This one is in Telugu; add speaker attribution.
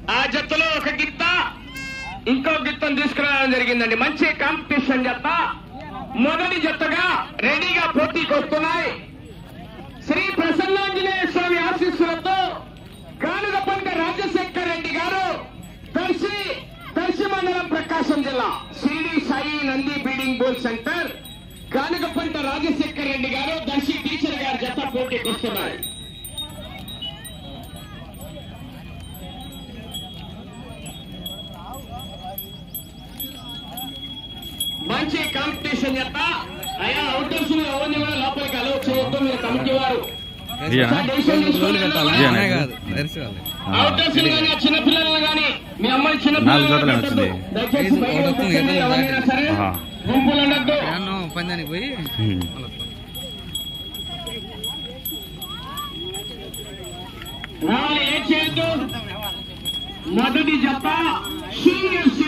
Speaker 1: ఆ జట్టులో ఒక గిత్త ఇంకో గిత్తను తీసుకురావడం జరిగిందండి మంచి కాంపిటీషన్ జత మొదటి జతగా రెడీగా పోటీకి వస్తున్నాయి శ్రీ ప్రసన్నాంజనేయ స్వామి ఆశీస్సులతో కానుగపంట రాజశేఖర్ రెడ్డి గారు దర్శి దర్శి మండలం ప్రకాశం జిల్లా సిడి సాయి నంది బీడింగ్ బోల్ సెంటర్ కానుగపంట రాజశేఖర్ రెడ్డి గారు దర్శి టీచర్ గారి జత పోటీకి వస్తున్నారు మంచి కాంపిటీషన్ చేత అయ్యా అవుటర్స్ ఎవరిని కూడా లోపలికి అలౌ చేయొద్దు మీరు కమిటీ వారు
Speaker 2: ఇయ్యా.
Speaker 1: సార్, డెసిషన్ తీసుకోండి.
Speaker 2: ఇయ్యా.
Speaker 3: అనే కాదు దర్శి వాళ్ళే
Speaker 1: అవుటర్స్ కానీ చిన్న పిల్లలను కానీ మీ అమ్మాయి చిన్న
Speaker 2: నాలుగు
Speaker 1: పిల్లలను
Speaker 2: జతలే
Speaker 1: పెట్టొద్దు.
Speaker 2: వచ్చింది.
Speaker 1: దయచేసి
Speaker 3: ఐదు,
Speaker 1: బయట
Speaker 3: ఒకటి,
Speaker 1: కూర్చోండి,
Speaker 3: ఎక్కడ
Speaker 1: ఎవరైనా సరే
Speaker 2: ఆహా.
Speaker 1: గుంపులు ఉండద్దు
Speaker 3: ఏమన్నా పందానికి పోయి
Speaker 2: ఉమ్.
Speaker 1: వాళ్ళు ఏం చేయొద్దు మొదటి జత సీనియర్